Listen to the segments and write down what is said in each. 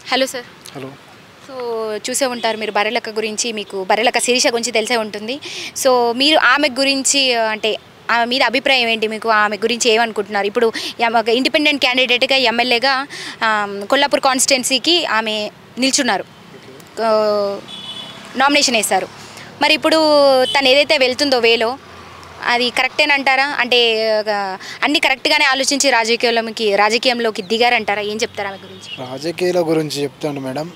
Hello sir hello so చూసే ఉంటారు మీరు బర్రెలక్క గురించి మీకు బర్రెలక్క శిరీష గురించి తెలిసే ఉంటుంది సో మీరు ఆమె గురించి ఆ, అంటే ఆమె మీద అభిప్రాయం ఏంటి మీకు ఆమె గురించి ఏమనుకుంటున్నారు ఇప్పుడు ఎమ- ఒక ఇండిపెండెంట్ క్యాండిడేట్గా ఎమ్మెల్యేగా కొల్లాపూర్ కాన్స్టిట్యున్సీకి ఆమె నిల్చున్నారు ఆ, నామినేషన్ వేశారు మరి ఇప్పుడు తను ఏదైతే వెళ్తుందో వేలో అది కరెక్టేనంటారా అంటే ఆ, అన్ని కరెక్ట్గానే ఆలోచించి రాజకీయంలోకి రాజకీయంలోకి దిగారంటారా ఏం చెప్తారు ఆమె గురించి రాజకీయాల గురించి చెప్తాను మేడం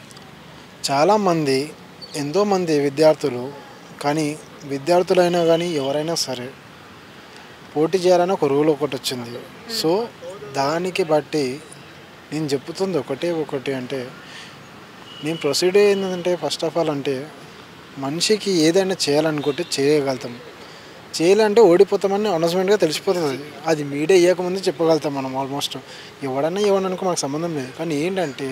చాలామంది ఎంతోమంది విద్యార్థులు కానీ విద్యార్థులైనా కానీ ఎవరైనా సరే పోటీ చేయాలని ఒక రూల్ ఒకటి వచ్చింది సో దానికి బట్టి నేను చెప్తుంది ఒకటే ఒకటి అంటే నేను ప్రొసీడ్ ఏంటంటే ఫస్ట్ ఆఫ్ ఆల్ అంటే మనిషికి ఏదైనా చేయాలనుకుంటే చేయగలుగుతాం చేయాలంటే ఓడిపోతామని అనౌన్స్మెంట్గా తెలిసిపోతుంది అది మీడియా ఇవ్వకముందే చెప్పగలుగుతాం మనం ఆల్మోస్ట్ ఎవడన్నా ఎవడనుకో మనకు సంబంధం లేదు కానీ ఏంటంటే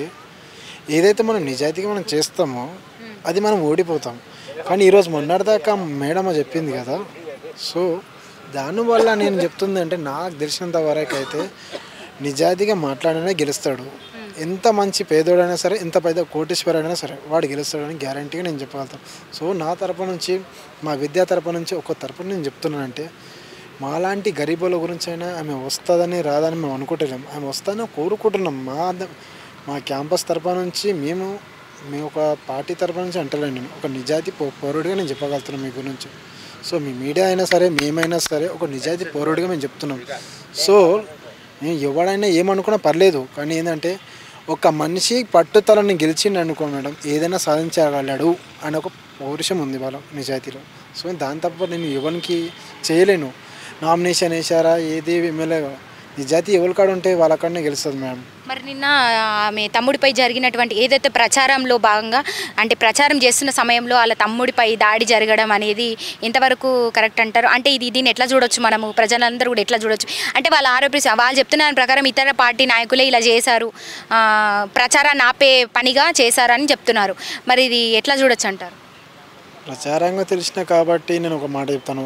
ఏదైతే మనం నిజాయితీగా మనం చేస్తామో అది మనం ఓడిపోతాం కానీ ఈరోజు మొన్నటిదాకా మేడం చెప్పింది కదా సో దానివల్ల నేను చెప్తుంది అంటే నాకు తెలిసినంత వరకు అయితే నిజాయితీగా మాట్లాడనే గెలుస్తాడు ఎంత మంచి పేదోడైనా సరే ఎంత పెద్ద కోటీశ్వరుడైనా సరే వాడు గెలుస్తాడని గ్యారంటీగా నేను చెప్పగలుగుతాను సో నా తరపు నుంచి మా విద్యా తరపు నుంచి ఒక తరపు నేను చెప్తున్నానంటే మాలాంటి గరీబుల గురించి అయినా ఆమె వస్తుందని రాదని మేము అనుకుంటలేము ఆమె వస్తుందని కోరుకుంటున్నాం మా ద- మా క్యాంపస్ తరపు నుంచి మేము మేము ఒక పార్టీ తరపు నుంచి అంటలేండి నేను ఒక నిజాయితీ పౌ- పౌరుడిగా నేను చెప్పగలుగుతున్నాను మీ గురించి సో మీ మీడియా అయినా సరే మేమైనా సరే ఒక నిజాయితీ పౌరుడిగా మేము చెప్తున్నాం సో నేను ఎవడైనా ఏమనుకున్నా పర్లేదు కానీ ఏంటంటే ఒక మనిషి పట్టుదలని గెలిచిండు అనుకో మేడం ఏదైనా సాధించగలడు అని ఒక పౌరుషం ఉంది వాళ్ళ నిజాయితీలో సో దాని తప్ప నేను ఎవరికి చేయలేను నామినేషన్ వేసారా ఏది ఎమ్మెల్యే నిజాయితీ ఎవరి కాడ ఉంటే వాళ్ళకన్నా గెలుస్తుంది మేడం మరి నిన్న ఆమె తమ్ముడిపై జరిగినటువంటి ఏదైతే ప్రచారంలో భాగంగా అంటే ప్రచారం చేస్తున్న సమయంలో వాళ్ళ తమ్ముడిపై దాడి జరగడం అనేది ఎంతవరకు కరెక్ట్ అంటారు అంటే ఇది దీన్ని ఎట్లా చూడొచ్చు మనము ప్రజలందరూ కూడా ఎట్లా చూడొచ్చు అంటే వాళ్ళ ఆరోపి వాళ్ళు చెప్తున్న దాని ప్రకారం ఇతర పార్టీ నాయకులే ఇలా చేశారు ఆ, ప్రచారాన్ని ఆపే పనిగా చేశారని చెప్తున్నారు మరి ఇది ఎట్లా చూడొచ్చు అంటారు ప్రచారంగా తెలిసిన కాబట్టి నేను ఒక మాట చెప్తాను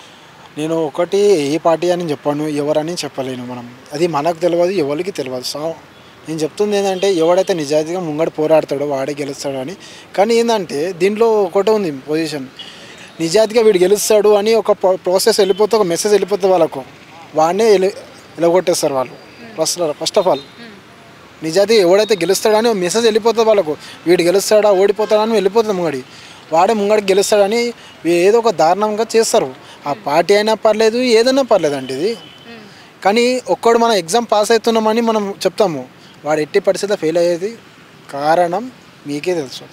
నేను ఒకటి ఏ పార్టీ అని చెప్పాను ఎవరని చెప్పలేను మనం అది మనకు తెలియదు ఎవరికి తెలియదు సో నేను చెప్తుంది ఏంటంటే ఎవడైతే నిజాయితీగా ముంగడు పోరాడతాడో వాడే గెలుస్తాడు అని కానీ ఏంటంటే దీంట్లో ఒకటే ఉంది పొజిషన్ నిజాయితీగా వీడు గెలుస్తాడు అని ఒక ప్రాసెస్ వెళ్ళిపోతే ఒక మెసేజ్ వెళ్ళిపోతుంది వాళ్ళకు వాడినే ఎలి ఎలగొట్టేస్తారు వాళ్ళు ఫస్ట్ ఫస్ట్ ఆఫ్ ఆల్ నిజాయితీ ఎవడైతే గెలుస్తాడని ఒక మెసేజ్ వెళ్ళిపోతుంది వాళ్ళకు వీడు గెలుస్తాడా ఓడిపోతాడా అని వెళ్ళిపోతుంది ముంగడి వాడే ముంగడికి గెలుస్తాడని ఏదో ఒక దారుణంగా చేస్తారు ఆ పార్టీ అయినా పర్లేదు ఏదైనా పర్లేదు అండి ఇది కానీ ఒక్కడు మనం ఎగ్జామ్ పాస్ అవుతున్నామని మనం చెప్తాము వాడు ఎట్టి పరిస్థితిలో ఫెయిల్ అయ్యేది కారణం మీకే తెలుసు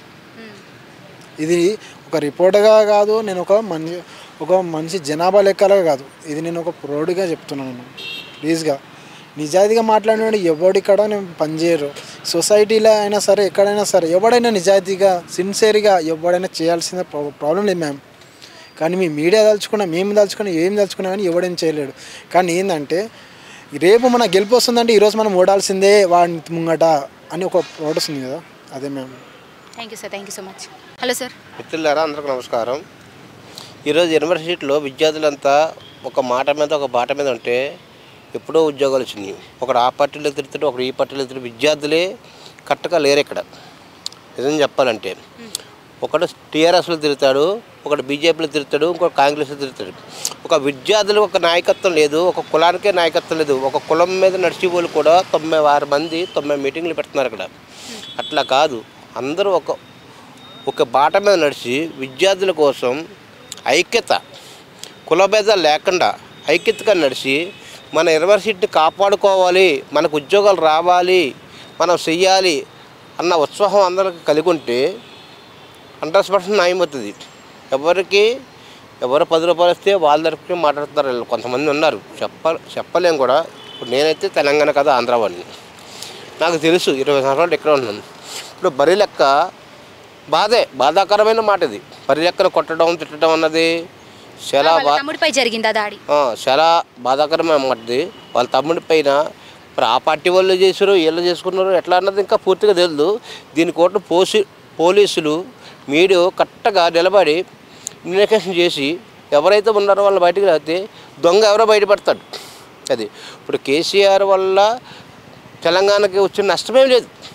ఇది ఒక రిపోర్ట్గా కాదు నేను ఒక మనిషి ఒక మనిషి జనాభా లెక్కలుగా కాదు ఇది నేను ఒక ప్రౌడ్గా చెప్తున్నాను నేను ప్లీజ్గా నిజాయితీగా మాట్లాడినాడు ఎవడిక్కడ నేను పనిచేయరు సొసైటీలో అయినా సరే ఎక్కడైనా సరే ఎవడైనా నిజాయితీగా సిన్సియర్గా ఎవడైనా చేయాల్సిన ప్రాబ్లం లేదు మ్యామ్ కానీ మీ మీడియా తలుచుకున్నా మేము తలుచుకున్నా ఏం తలుచుకున్నా కానీ ఎవడేం చేయలేడు కానీ ఏంటంటే రేపు మన గెలుపు వస్తుందంటే ఈరోజు మనం ఓడాల్సిందే వాడిని ముంగట అని ఒక ప్రోడ్ వస్తుంది కదా అదే మేము thank you sir thank you so much hello sir మిత్రులారా అందరికీ నమస్కారం ఈరోజు యూనివర్సిటీలో విద్యార్థులంతా ఒక మాట మీద ఒక బాట మీద ఉంటే ఎప్పుడో ఉద్యోగాలు వచ్చినాయి ఒకడు ఆ పార్టీలో తిరుగుతాడు ఒకడు ఈ పార్టీలో తిరుగుతాడు విద్యార్థులే కరెక్ట్గా లేరు ఇక్కడ నిజం చెప్పాలంటే ఒకడు టీఆర్ఎస్లో తిరుగుతాడు ఒకడు బీజేపీలో తిరుగుతాడు ఇంకొక కాంగ్రెస్లో తిరుగుతాడు ఒక విద్యార్థులకు ఒక నాయకత్వం లేదు ఒక కులానికే నాయకత్వం లేదు ఒక కులం మీద నడిచి వాళ్ళు కూడా తొంభై ఆరు మంది తొంభై మీటింగ్లు పెడుతున్నారు అక్కడ అట్లా కాదు అందరూ ఒక ఒక బాట మీద నడిచి విద్యార్థుల కోసం ఐక్యత కులభేదాలు లేకుండా ఐక్యతగా నడిచి మన యూనివర్సిటీని కాపాడుకోవాలి మనకు ఉద్యోగాలు రావాలి మనం చెయ్యాలి అన్న ఉత్సాహం అందరికి కలిగి ఉంటే హండ్రెడ్ పర్సెంట్ న్యాయం అవుతుంది ఎవరికి ఎవరు పది రూపాయలు వస్తే వాళ్ళ తరఫున మాట్లాడుతున్నారు వీళ్ళు. కొంతమంది ఉన్నారు చెప్ప చెప్పలేం కూడా ఇప్పుడు నేనైతే తెలంగాణ కదా ఆంధ్ర వాడిని నాకు తెలుసు ఇరవై సంవత్సరాలు ఇక్కడ ఉన్నాను ఇప్పుడు బరి లెక్క బాధే బాధాకరమైన మాట ఇది బరి లెక్కను కొట్టడం తిట్టడం అన్నది చాలా వాళ్ళ బా తమ్ముడిపై జరిగిందా దాడి ఆ, చాలా బాధాకరమైన మాటది వాళ్ళ తమ్ముడి పైన మరి ఆ పార్టీ వాళ్ళు చేసారు వీళ్ళు చేసుకున్నారు ఎట్లా అన్నది ఇంకా పూర్తిగా తెలియదు దీని కోట పోసి పోలీసులు మీడియా కరెక్ట్గా నిలబడి ఇన్వెస్టిగేషన్ చేసి ఎవరైతే ఉన్నారో వాళ్ళు బయటికి రాస్తే దొంగ ఎవరో బయటపడతాడు అది ఇప్పుడు కేసీఆర్ వల్ల తెలంగాణకి వచ్చిన నష్టమేం లేదు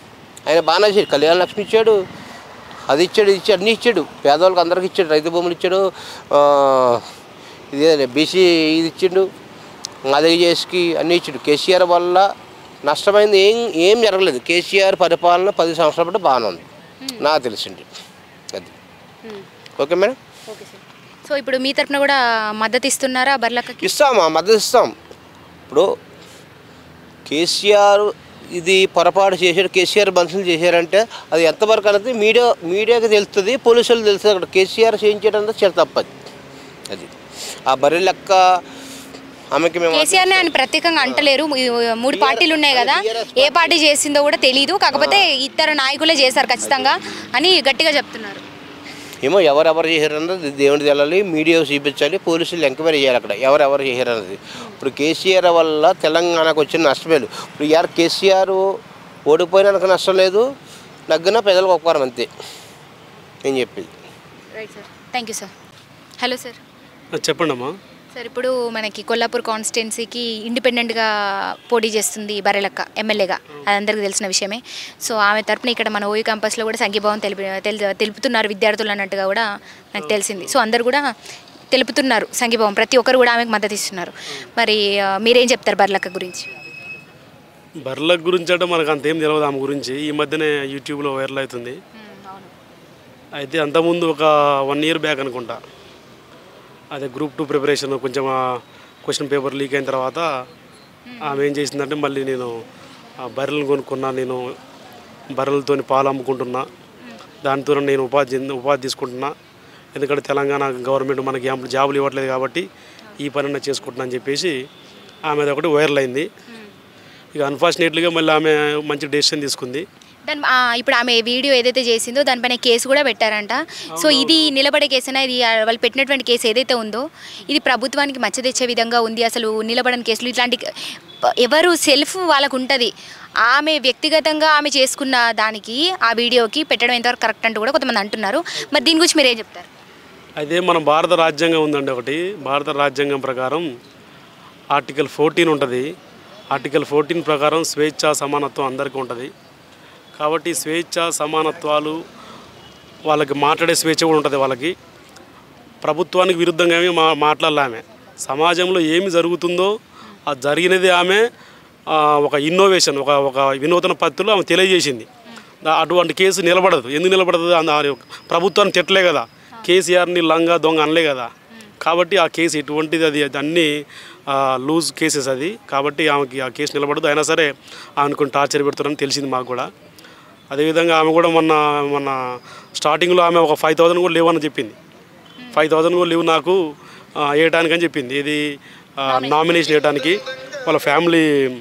ఆయన బాగానే ఇచ్చాడు కళ్యాణ లక్ష్మి ఇచ్చాడు అది ఇచ్చాడు ఇది ఇచ్చాడు అన్నీ ఇచ్చాడు పేదవాళ్ళకి అందరికి ఇచ్చాడు రైతు భూములు ఇచ్చాడు ఆ, ఇది బీసీ ఇది ఇచ్చిండు అదే చేసికి అన్నీ ఇచ్చాడు కేసీఆర్ వల్ల నష్టమైంది ఏం ఏం జరగలేదు కేసీఆర్ పరిపాలన పది సంవత్సరాల పాటు బాగానే ఉంది నాకు తెలిసింది అది okay madam okay sir so ఇప్పుడు మీ తరపున కూడా మద్దతు ఇస్తున్నారా బర్లక్కకి ఇస్తాం ఆ మద్దతు ఇస్తాం ఇప్పుడు కేసీఆర్ ఇది పొరపాటు చేశాడు కేసీఆర్ మనుషులు చేశారంటే అది ఎంతవరకు అనేది మీడియా మీడియాకి తెలుస్తుంది పోలీసులు తెలుస్తుంది అక్కడ కేసీఆర్ చేయించడం అంటే చాలా తప్పది అది ఆ బర్రె లెక్క ఆమెకి మేము కేసీఆర్ ఆయన ప్రత్యేకంగా అంటలేరు ఈ మూడు పార్టీలు ఉన్నాయి కదా ఏ పార్టీ చేసిందో కూడా తెలియదు కాకపోతే ఇతర నాయకులే చేశారు ఖచ్చితంగా అని గట్టిగా చెప్తున్నారు ఏమో ఎవరెవరు చేశారన్నది దేవుడికి వెళ్ళాలి మీడియా చూపించాలి పోలీసులు ఎంక్వైరీ చేయాలి అక్కడ ఎవరెవరు చేశారన్నది ఇప్పుడు కేసీఆర్ వల్ల తెలంగాణకు వచ్చిన నష్టమేలు ఇప్పుడు ఇవాళ కేసీఆర్ ఓడిపోయినానికి నష్టం లేదు నగ్గిన ప్రజలకు ఉపకారం అంతే నేను చెప్పేది right sir thank you sir hello sir చెప్పండి అమ్మా సార్ ఇప్పుడు మనకి కొల్లాపూర్ కాన్స్టిట్యున్సీకి ఇండిపెండెంట్గా పోటీ చేస్తుంది బరెలక్క ఎమ్మెల్యేగా అది అందరికీ తెలిసిన విషయమే సో ఆమె తరపున ఇక్కడ మన ఓయూ క్యాంపస్లో కూడా సంఘీభావం తెలిపి తెలు- తెలుపుతున్నారు విద్యార్థులు అన్నట్టుగా కూడా నాకు తెలిసింది సో అందరు కూడా తెలుపుతున్నారు సంఘీభావం ప్రతి ఒక్కరు కూడా ఆమెకు మద్దతు ఇస్తున్నారు మరి ఆ, మీరేం చెప్తారు బర్లక్క గురించి బర్రెల గురించి అంటే మనకు అంతేం తెలియదు ఆమె గురించి ఈ మధ్యనే యూట్యూబ్లో వైరల్ అవుతుంది అయితే అంతకుముందు ఒక వన్ ఇయర్ బ్యాక్ అనుకుంటా అదే గ్రూప్ టూ ప్రిపరేషన్ కొంచెం క్వశ్చన్ పేపర్ లీక్ అయిన తర్వాత ఆమె ఏం చేసిందంటే మళ్ళీ నేను ఆ బర్రెలను కొనుక్కున్నా నేను బర్రెలతోని పాలు అమ్ముకుంటున్నా దానితో నేను ఉపాధి చెంది- ఉపాధి తీసుకుంటున్నా ఎందుకంటే తెలంగాణ గవర్నమెంట్ మనకి ఏం జాబులు ఇవ్వట్లేదు కాబట్టి ఈ పని చేసుకుంటున్నా అని చెప్పేసి ఆమె ఒకటి వైరల్ అయింది ఇక అన్ఫార్చునేట్లీగా మళ్ళీ ఆమె మంచి డెసిషన్ తీసుకుంది దాని ఆ, ఇప్పుడు ఆమె వీడియో ఏదైతే చేసిందో దానిపైన కేసు కూడా పెట్టారంట సో ఇది నిలబడే కేసేనా ఇది ఆ, వాళ్ళు పెట్టినటువంటి కేసు ఏదైతే ఉందో ఇది ప్రభుత్వానికి మచ్చ తెచ్చే విధంగా ఉంది అసలు నిలబడని కేసులు ఇట్లాంటి ఎవరు సెల్ఫ్ వాళ్ళకు ఉంటుంది ఆమె వ్యక్తిగతంగా ఆమె చేసుకున్న దానికి ఆ వీడియోకి పెట్టడం ఎంతవరకు కరెక్ట్ అంటూ కూడా కొంతమంది అంటున్నారు మరి దీని గురించి మీరు ఏం చెప్తారు అయితే మన భారత రాజ్యాంగం ఉందండి ఒకటి భారత రాజ్యాంగం ప్రకారం ఆర్టికల్ ఫోర్టీన్ ఉంటుంది ఆర్టికల్ ఫోర్టీన్ ప్రకారం స్వేచ్ఛ సమానత్వం అందరికీ ఉంటుంది కాబట్టి స్వేచ్ఛ సమానత్వాలు వాళ్ళకి మాట్లాడే స్వేచ్ఛ కూడా ఉంటుంది వాళ్ళకి ప్రభుత్వానికి విరుద్ధంగా ఏమీ మా మాట్లాడాలి ఆమె సమాజంలో ఏమి జరుగుతుందో ఆ జరిగినది ఆమె ఆ, ఒక ఇన్నోవేషన్ ఒక ఒక వినూతన పద్ధతిలో ఆమె తెలియజేసింది దా- అటువంటి కేసు నిలబడదు ఎందుకు నిలబడదు అంద- ఆ ప్రభుత్వాన్ని తిట్టలే కదా కేసీఆర్ని లంగా దొంగ అనలే కదా కాబట్టి ఆ కేసు ఎటువంటిది అది అది అన్నీ లూజ్ కేసెస్ అది కాబట్టి ఆమెకి ఆ కేసు నిలబడదు అయినా సరే ఆమెను కొన్ని టార్చర్ పెడుతున్నారని తెలిసింది మాకు కూడా అదేవిధంగా ఆమె కూడా మొన్న మొన్న స్టార్టింగ్లో ఆమె ఒక ఫైవ్ థౌసండ్ కూడా లేవని చెప్పింది ఫైవ్ థౌసండ్ కూడా లేవు నాకు ఆ, వేయటానికి అని చెప్పింది ఇది నామినేషన్ వేయడానికి వాళ్ళ ఫ్యామిలీ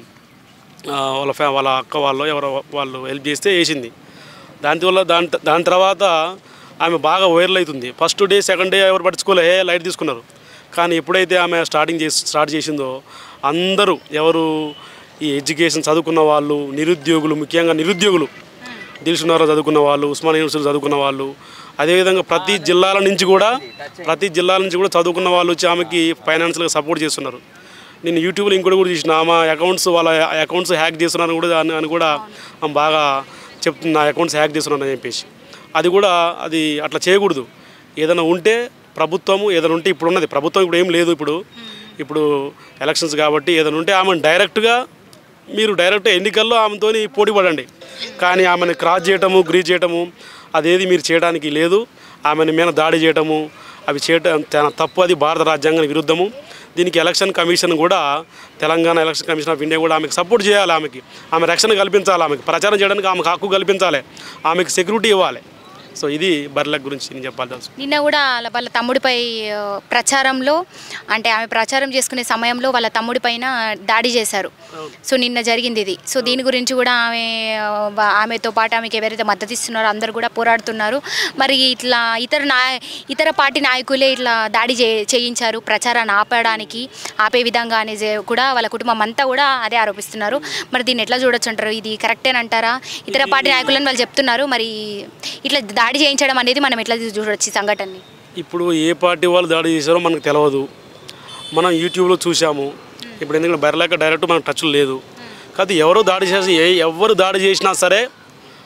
ఆ, వాళ్ళ ఫ్యా వాళ్ళ అక్క వాళ్ళు ఎవరో వాళ్ళు హెల్ప్ చేస్తే వేసింది దానివల్ల దాని దాని తర్వాత ఆమె బాగా వైరల్ అవుతుంది ఫస్ట్ డే సెకండ్ డే ఎవరు పట్టించుకోలే లైట్ తీసుకున్నారు కానీ ఎప్పుడైతే ఆమె స్టార్టింగ్ చేసి స్టార్ట్ చేసిందో అందరూ ఎవరు ఈ ఎడ్యుకేషన్ చదువుకున్న వాళ్ళు నిరుద్యోగులు ముఖ్యంగా నిరుద్యోగులు దిల్సునారా చదువుకున్న వాళ్ళు ఉస్మాన్ యూనివర్సిటీ చదువుకున్న వాళ్ళు అదేవిధంగా ప్రతి జిల్లాల నుంచి కూడా ప్రతి జిల్లాల నుంచి కూడా చదువుకున్న వాళ్ళు వచ్చి ఆమెకి ఫైనాన్షియల్గా సపోర్ట్ చేస్తున్నారు నేను యూట్యూబ్లో ఇంకోటి కూడా చూసిన ఆమె అకౌంట్స్ వాళ్ళ అకౌంట్స్ హ్యాక్ చేస్తున్నారని కూడా అని అని కూడా ఆమె బాగా చెప్తుంది నా అకౌంట్స్ హ్యాక్ చేస్తున్నారని చెప్పేసి అది కూడా అది అట్లా చేయకూడదు ఏదైనా ఉంటే ప్రభుత్వము ఏదైనా ఉంటే ఇప్పుడు ఉన్నది ప్రభుత్వం ఇప్పుడు ఏం లేదు ఇప్పుడు ఇప్పుడు ఎలక్షన్స్ కాబట్టి ఏదైనా ఉంటే ఆమెను డైరెక్ట్గా మీరు డైరెక్ట్ ఎన్నికల్లో ఆమెతో పోటీ పడండి కానీ ఆమెను క్రాస్ చేయటము గ్రీ చేయటము అదేది మీరు చేయడానికి లేదు ఆమెను మీద దాడి చేయటము అవి చేయటం చాలా తప్పు అది భారత రాజ్యాంగానికి విరుద్ధము దీనికి ఎలక్షన్ కమిషన్ కూడా Telangana election commission of India కూడా ఆమెకు సపోర్ట్ చేయాలి ఆమెకి ఆమె రక్షణ కల్పించాలి ఆమెకి ప్రచారం చేయడానికి ఆమెకు హక్కు కల్పించాలి ఆమెకు సెక్యూరిటీ ఇవ్వాలి సో ఇది బర్రెల గురించి నేను చెప్పాలి నిన్న కూడా వాళ్ళ- వాళ్ళ తమ్ముడిపై ఆ, ప్రచారంలో అంటే ఆమె ప్రచారం చేసుకునే సమయంలో వాళ్ళ తమ్ముడి పైన దాడి చేశారు సో నిన్న జరిగింది ఇది సో దీని గురించి కూడా ఆమె ఆ, వా- ఆమెతో పాటు ఆమెకి ఎవరైతే మద్దతు ఇస్తున్నారో అందరు కూడా పోరాడుతున్నారు మరి ఇట్లా ఇతర నా ఇతర పార్టీ నాయకులే ఇట్లా దాడి చే చేయించారు ప్రచారాన్ని ఆపడానికి ఆపే విధంగా అనేది కూడా వాళ్ళ కుటుంబం అంతా కూడా అదే ఆరోపిస్తున్నారు మరి దీన్ని ఎట్లా చూడొచ్చు అంటారు ఇది కరెక్టేనంటారా ఇతర పార్టీ నాయకులని వాళ్ళు చెప్తున్నారు మరి ఇట్లా దాడి చేయించడం అనేది మనం ఎట్లా చూడొచ్చు ఈ సంఘటనని ఇప్పుడు ఏ పార్టీ వాళ్ళు దాడి చేశారో మనకు తెలియదు మనం యూట్యూబ్లో చూసాము ఇప్పుడు ఎందుకంటే బెరలేక డైరెక్ట్ మనకు టచ్ లేదు కాదు ఎవరో దాడి చేసి ఏ ఎవరు దాడి చేసినా సరే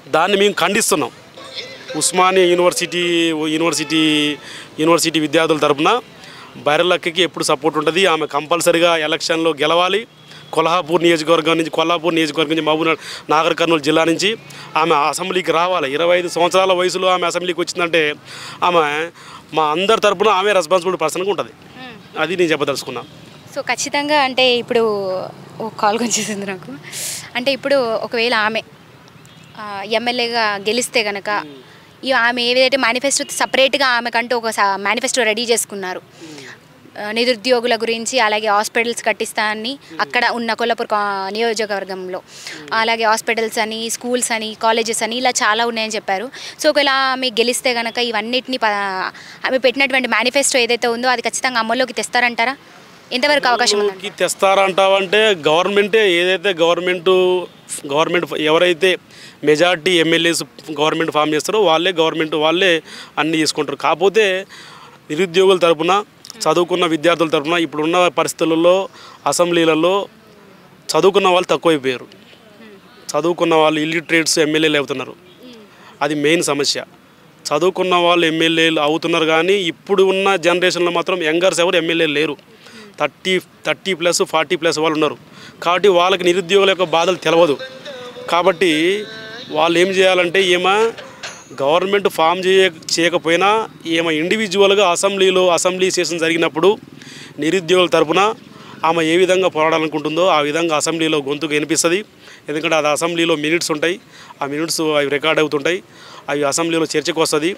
దాన్ని మేము ఖండిస్తున్నాం ఉస్మానియా యూనివర్సిటీ యూనివర్సిటీ యూనివర్సిటీ విద్యార్థుల తరపున బైరలక్కకి ఎప్పుడు సపోర్ట్ ఉంటుంది ఆమె కంపల్సరిగా ఎలక్షన్లో గెలవాలి కొల్హాపూర్ నియోజకవర్గం నుంచి కొల్హాపూర్ నియోజకవర్గం నుంచి మహబూబ్ నగర్ నాగర్ కర్నూలు జిల్లా నుంచి ఆమె అసెంబ్లీకి రావాలి ఇరవై ఐదు సంవత్సరాల వయసులో ఆమె అసెంబ్లీకి వచ్చిందంటే ఆమె మా అందరి తరపున ఆమె రెస్పాన్సిబుల్ పర్సన్గా ఉంటుంది అది నేను చెప్పదలుచుకున్నా సో ఖచ్చితంగా అంటే ఇప్పుడు ఓ కాల్ వచ్చేసింది నాకు అంటే ఇప్పుడు ఒకవేళ ఆమె ఆ, ఎమ్మెల్యేగా గెలిస్తే కనుక ఈ ఆమె ఏదైతే మేనిఫెస్టో సపరేట్గా ఆమెకంటూ ఒక మేనిఫెస్టో రెడీ చేసుకున్నారు ఆ, నిరుద్యోగుల గురించి అలాగే హాస్పిటల్స్ కట్టిస్తానని అక్కడ ఉన్న కొల్లాపూర్ కా- నియోజకవర్గంలో అలాగే హాస్పిటల్స్ అని స్కూల్స్ అని కాలేజెస్ అని ఇలా చాలా ఉన్నాయని చెప్పారు సో ఒకవేళ ఆమె గెలిస్తే కనుక ఇవన్నిటిని ప- ఆమె పెట్టినటువంటి మేనిఫెస్టో ఏదైతే ఉందో అది ఖచ్చితంగా అమల్లోకి తెస్తారంటారా ఎంతవరకు అవకాశం ఉందండి కి తెస్తారంటావంటే గవర్నమెంటే ఏదైతే గవర్నమెంట్ గవర్నమెంట్ ఎవరైతే మెజార్టీ ఎమ్మెల్యేస్ గవర్నమెంట్ ఫామ్ చేస్తారో వాళ్ళే గవర్నమెంట్ వాళ్ళే అన్నీ చేసుకుంటారు కాకపోతే నిరుద్యోగుల తరపున చదువుకున్న విద్యార్థుల తరపున ఇప్పుడున్న పరిస్థితులలో అసెంబ్లీలలో చదువుకున్న వాళ్ళు తక్కువైపోయారు చదువుకున్న వాళ్ళు ఇల్లిటరేట్స్ ఎమ్మెల్యేలు అవుతున్నారు అది మెయిన్ సమస్య చదువుకున్న వాళ్ళు ఎమ్మెల్యేలు అవుతున్నారు కానీ ఇప్పుడు ఉన్న జనరేషన్లో మాత్రం యంగర్స్ ఎవరు ఎమ్మెల్యేలు లేరు thirty thirty plus forty plus వాళ్ళు ఉన్నారు కాబట్టి వాళ్ళకి నిరుద్యోగుల యొక్క బాధలు తెలియదు కాబట్టి వాళ్ళు ఏం చేయాలంటే ఏమో గవర్నమెంట్ ఫామ్ చేయ చేయకపోయినా ఏమో ఇండివిజువల్గా అసెంబ్లీలో అసెంబ్లీ సెషన్ జరిగినప్పుడు నిరుద్యోగుల తరపున ఆమె ఏ విధంగా పోరాడాలనుకుంటుందో ఆ విధంగా అసెంబ్లీలో గొంతుకు వినిపిస్తుంది ఎందుకంటే అది అసెంబ్లీలో మినిట్స్ ఉంటాయి ఆ మినిట్స్ అవి రికార్డ్ అవుతుంటాయి అవి అసెంబ్లీలో చర్చకు వస్తుంది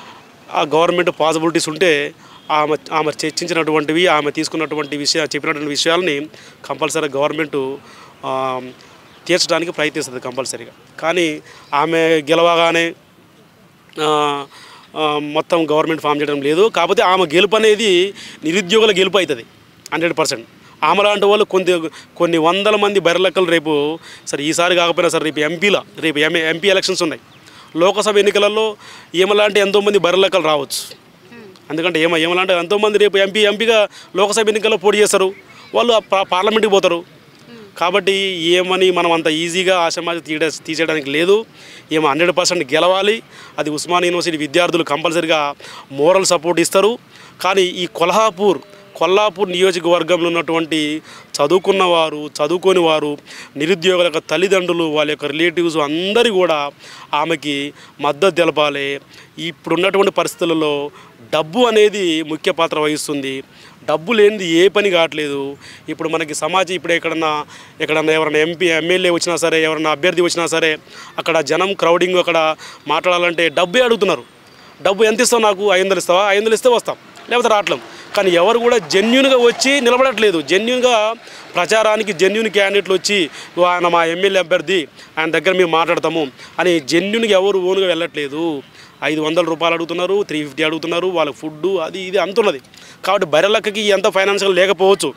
ఆ గవర్నమెంట్ పాసిబిలిటీస్ ఉంటే ఆమె ఆమె చర్చించినటువంటివి ఆమె తీసుకున్నటువంటి విషయ చెప్పినటువంటి విషయాల్ని కంపల్సరీ గవర్నమెంట్ ఆ, తీర్చడానికి ప్రయత్నిస్తుంది కంపల్సరీగా కానీ ఆమె గెలవగానే ఆ, ఆ, మొత్తం గవర్నమెంట్ ఫామ్ చేయడం లేదు కాకపోతే ఆమె గెలుపు అనేది నిరుద్యోగుల గెలుపు అవుతుంది హండ్రెడ్ పర్సెంట్ ఆమె లాంటి వాళ్ళు కొన్ని కొన్ని వందల మంది బెర్రలెక్కలు రేపు సరే ఈసారి కాకపోయినా సరే రేపు ఎంపీల రేపు ఎంఏ ఎంపీ ఎలక్షన్స్ ఉన్నాయి లోకసభ ఎన్నికలలో ఏమలాంటి ఎంతోమంది బెర్రలెక్కలు రావచ్చు ఎందుకంటే ఏమ ఏమలాంటి ఎంతోమంది రేపు ఎంపీ ఎంపీగా లోకసభ ఎన్నికల్లో పోటీ చేస్తారు వాళ్ళు ఆ పా- పార్లమెంట్కి పోతారు కాబట్టి ఏమని మనం అంత ఈజీగా ఆశమాజ తీయడ తీసేయడానికి లేదు ఏమో హండ్రెడ్ పర్సెంట్ గెలవాలి అది ఉస్మాన్ యూనివర్సిటీ విద్యార్థులు కంపల్సరిగా మోరల్ సపోర్ట్ ఇస్తారు కానీ ఈ కొల్హాపూర్ కొల్లాపూర్ నియోజకవర్గంలో ఉన్నటువంటి చదువుకున్న వారు చదువుకోని వారు నిరుద్యోగుల యొక్క తల్లిదండ్రులు వాళ్ళ యొక్క రిలేటివ్స్ అందరూ కూడా ఆమెకి మద్దతు తెలపాలి ఇప్పుడున్నటువంటి పరిస్థితులలో డబ్బు అనేది ముఖ్య పాత్ర వహిస్తుంది డబ్బు లేనిది ఏ పని కావట్లేదు ఇప్పుడు మనకి సమాజం ఇప్పుడు ఎక్కడన్నా ఎక్కడన్నా ఎవరైనా ఎంపీ ఎమ్మెల్యే వచ్చినా సరే ఎవరైనా అభ్యర్థి వచ్చినా సరే అక్కడ జనం క్రౌడింగ్ అక్కడ మాట్లాడాలంటే డబ్బే అడుగుతున్నారు డబ్బు ఎంత ఇస్తావు నాకు ఐదు వందలు ఇస్తావా ఐదు వందలు ఇస్తే వస్తాం లేకపోతే రావట్లేం కానీ ఎవరు కూడా జెన్యున్గా వచ్చి నిలబడట్లేదు జెన్యున్గా ప్రచారానికి జెన్యున్ క్యాండిడేట్లు వచ్చి "ఓ, ఆయన మా ఎమ్మెల్యే అభ్యర్థి ఆయన దగ్గర మేము మాట్లాడతాము అని జెన్యున్గా ఎవరు ఓన్గా వెళ్ళట్లేదు ఐదు వందల రూపాయలు అడుగుతున్నారు త్రీ ఫిఫ్టీ అడుగుతున్నారు వాళ్ళ ఫుడ్ అది ఇది అంతున్నది కాబట్టి బర్రెలక్కకి ఎంత ఫైనాన్షియల్ లేకపోవచ్చు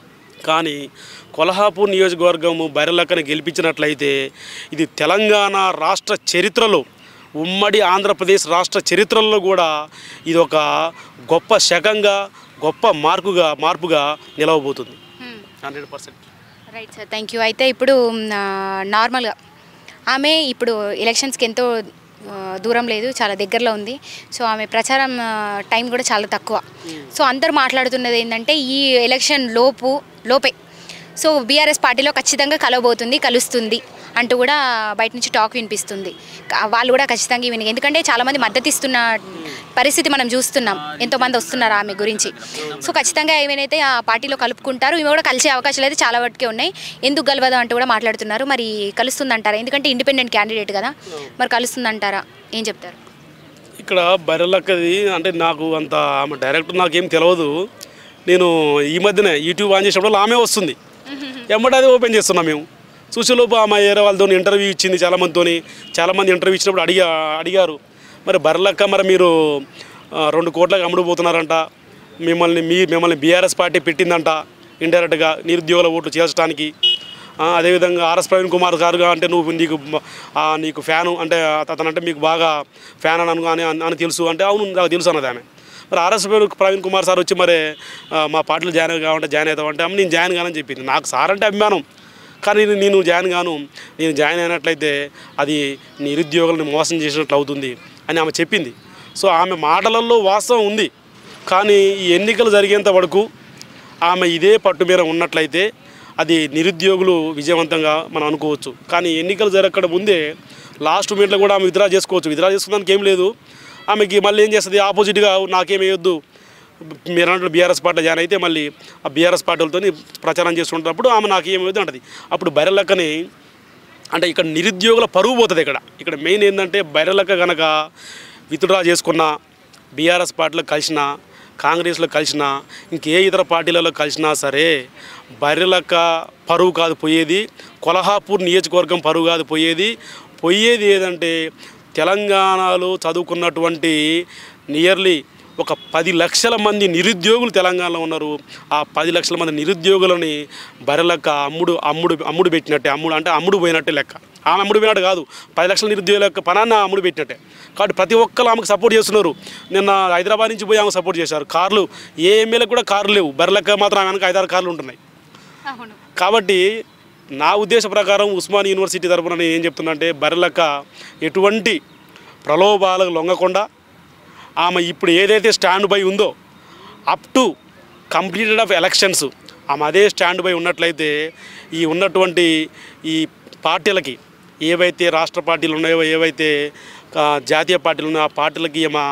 కానీ కొల్హాపూర్ నియోజకవర్గము బైరలక్కని గెలిపించినట్లయితే ఇది తెలంగాణ రాష్ట్ర చరిత్రలో ఉమ్మడి ఆంధ్రప్రదేశ్ రాష్ట్ర చరిత్రలో కూడా ఇది ఒక గొప్ప శకంగా గొప్ప మార్పుగా మార్పుగా నిలవబోతుంది hundred percent right sir thank you అయితే ఇప్పుడు ఆ, నార్మల్గా ఆమె ఇప్పుడు ఎలక్షన్స్కి ఎంతో ఆ, దూరం లేదు చాలా దగ్గరలో ఉంది సో ఆమె ప్రచారం ఆ, టైం కూడా చాలా తక్కువ సో అందరూ మాట్లాడుతున్నది ఏంటంటే ఈ ఎలక్షన్ లోపు లోపే సో బీఆర్ఎస్ పార్టీలో ఖచ్చితంగా కలవబోతుంది కలుస్తుంది అంటూ కూడా బయట నుంచి టాక్ వినిపిస్తుంది కా- వాళ్ళు కూడా ఖచ్చితంగా విని ఎందుకంటే చాలామంది మద్దతు ఇస్తున్న పరిస్థితి మనం చూస్తున్నాం ఎంతోమంది వస్తున్నారు ఆమె గురించి సో ఖచ్చితంగా ఏమైనా ఆ పార్టీలో కలుపుకుంటారు ఇవి కూడా కలిసే అవకాశాలు అయితే చాలా వరకే ఉన్నాయి ఎందుకు కలవదు అంటూ కూడా మాట్లాడుతున్నారు మరి కలుస్తుందంటారా ఎందుకంటే ఇండిపెండెంట్ క్యాండిడేట్ కదా మరి కలుస్తుందంటారా ఏం చెప్తారు ఇక్కడ బర్రెలక్కది అంటే నాకు అంత ఆమె డైరెక్ట్ నాకేం తెలియదు నేను ఈ మధ్యనే యూట్యూబ్ ఆన్ చేసినప్పుడు ఆమె వస్తుంది ఎమ్మటి అది ఓపెన్ చేస్తున్నాం మేము చూసేలోపు ఆమె ఏరే వాళ్ళతో ఇంటర్వ్యూ ఇచ్చింది చాలామందితోని చాలామంది ఇంటర్వ్యూ ఇచ్చినప్పుడు అడిగా అడిగారు మరి బర్రెలక్క మరి మీరు ఆ, రెండు కోట్లకు అమ్ముడుపోతున్నారంట మిమ్మల్ని మీ మిమ్మల్ని బీఆర్ఎస్ పార్టీ పెట్టిందంట ఇండైరెక్ట్గా నిరుద్యోగుల ఓట్లు చేర్చడానికి ఆ, అదేవిధంగా ఆర్ఎస్ ప్రవీణ్ కుమార్ గారుగా అంటే నువ్వు నీకు మ- ఆ, నీకు ఫ్యాను అంటే అతనంటే మీకు బాగా ఫ్యాన్ అని అను అని అని తెలుసు అంటే అవును నాకు తెలుసు అన్నది ఆమె మరి ఆర్ఎస్ ప్రవీణ్ ప్రవీణ్ కుమార్ సార్ వచ్చి మరి ఆ, మా పార్టీలో జాయిన్ కావాలంటే జాయిన్ అవుతాం అంటే అమ్మ నేను జాయిన్ కానని చెప్పింది నాకు సార్ అంటే అభిమానం కానీ నేను- నేను జాయిన్ గాను నేను జాయిన్ అయినట్లయితే అది నిరుద్యోగులను మోసం చేసినట్లు అవుతుంది అని ఆమె చెప్పింది సో ఆమె మాటలలో వాస్తవం ఉంది కానీ ఈ ఎన్నికలు జరిగేంత వరకు ఆమె ఇదే పట్టు మీద ఉన్నట్లయితే అది నిరుద్యోగులు విజయవంతంగా మనం అనుకోవచ్చు కానీ ఎన్నికలు జరగక ముందే లాస్ట్ మినిట్లో కూడా ఆమె విత్డ్రా చేసుకోవచ్చు విత్డ్రా చేసుకోవడానికి ఏం లేదు ఆమెకి మళ్ళీ ఏం చేస్తుంది ఆపోజిట్గా నాకేం వేయొద్దు మీరు అన్నట్టు బీఆర్ఎస్ పార్టీ జాయిన్ అయితే మళ్ళీ ఆ బీఆర్ఎస్ పార్టీలతో ప్రచారం చేస్తుంటప్పుడు ఆమె నాకు ఏం వేయొద్దు అంటది అప్పుడు బెరలక్కని అంటే ఇక్కడ నిరుద్యోగుల పరువు పోతుంది ఇక్కడ ఇక్కడ మెయిన్ ఏంటంటే బైరలక గనక విత్డ్రా చేసుకున్న బీఆర్ఎస్ పార్టీలో కలిసిన కాంగ్రెస్లో కలిసిన ఇంకే ఇతర పార్టీలలో కలిసినా సరే బర్రెలక్క పరువు కాదు పోయేది కొల్హాపూర్ నియోజకవర్గం పరువు కాదు పోయేది పోయేది ఏదంటే తెలంగాణలో చదువుకున్నటువంటి నియర్లీ ఒక పది లక్షల మంది నిరుద్యోగులు తెలంగాణలో ఉన్నారు ఆ పది లక్షల మంది నిరుద్యోగులని బరెలక్క అమ్ముడు అమ్ముడు అమ్ముడు పెట్టినట్టే అమ్ముడు అంటే అమ్ముడు పోయినట్టే లెక్క ఆమె అమ్ముడు పోయినట్టు కాదు పది లక్షల నిరుద్యోగుల యొక్క పనాన్న అమ్ముడు పెట్టినట్టే కాబట్టి ప్రతి ఒక్కరు ఆమెకు సపోర్ట్ చేస్తున్నారు నిన్న హైదరాబాద్ నుంచి పోయి ఆమెకు సపోర్ట్ చేశారు కార్లు ఏ ఎమ్మెల్యేకి కూడా కార్లు లేవు బర్రెలక్క మాత్రం ఆమె వెనక ఐదారు కార్లు ఉంటున్నాయి అవును కాబట్టి నా ఉద్దేశ ప్రకారం ఉస్మాన్ యూనివర్సిటీ తరపున నేను ఏం చెప్తున్నా బర్రెలక్క ఎటువంటి ప్రలోభాలకు లొంగకుండా ఆమె ఇప్పుడు ఏదైతే స్టాండ్ బై ఉందో up to completed of elections ఆమె అదే స్టాండ్ బై ఉన్నట్లయితే ఈ ఉన్నటువంటి ఈ పార్టీలకి ఏవైతే రాష్ట్ర పార్టీలు ఉన్నాయో ఏవైతే ఆ, జాతీయ పార్టీలు ఉన్నాయో ఆ పార్టీలకి ఏమో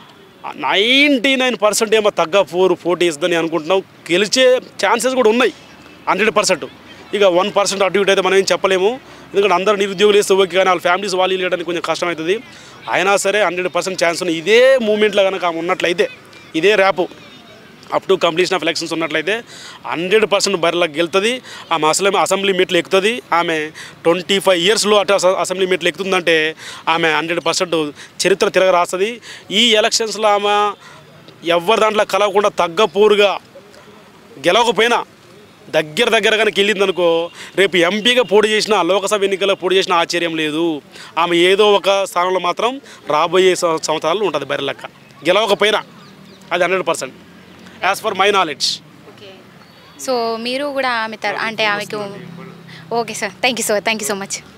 నైంటీ నైన్ పర్సెంట్ ఏమో తగ్గ ఫోర్ పోటీ ఇస్తుందని అనుకుంటున్నాం గెలిచే ఛాన్సెస్ కూడా ఉన్నాయి హండ్రెడ్ పర్సెంట్ ఇక వన్ పర్సెంట్ అటు ఇటు అయితే మనం ఏం చెప్పలేము ఎందుకంటే అందరు నిరుద్యోగులు వేస్తే ఓకే కానీ వాళ్ళ ఫ్యామిలీస్ వాళ్ళు వెళ్ళడానికి కొంచెం కష్టం అవుతుంది అయినా సరే హండ్రెడ్ పర్సెంట్ ఛాన్స్ ఉన్నాయి ఇదే మూమెంట్లో కనుక ఆమె ఉన్నట్లయితే ఇదే ర్యాపు up to completion of elections ఉన్నట్లయితే హండ్రెడ్ పర్సెంట్ బరిలకు గెలుతుంది ఆమె అసలు అసెంబ్లీ మీట్లు ఎక్కుతుంది ఆమె ట్వంటీ ఫైవ్ ఇయర్స్లో అటు అస- అసెంబ్లీ మీట్లు ఎక్కుతుందంటే ఆమె హండ్రెడ్ పర్సెంట్ చరిత్ర తిరగ రాస్తుంది ఈ ఎలక్షన్స్లో ఆమె ఎవరి దాంట్లో కలవకుండా తగ్గపోరుగా గెలవకపోయినా దగ్గర దగ్గర కనుక వెళ్ళింది అనుకో రేపు ఎంపీగా పోటీ చేసిన లోకసభ ఎన్నికల్లో పోటీ చేసిన ఆశ్చర్యం లేదు ఆమె ఏదో ఒక స్థానంలో మాత్రం రాబోయే సం- సంవత్సరాలు ఉంటుంది బరిలెక్క గెలవకపోయినా అది hundred percent as far my knowledge okay so మీరు కూడా ఆమె తర అంటే ఆమెకు okay sir thank you so thank you so much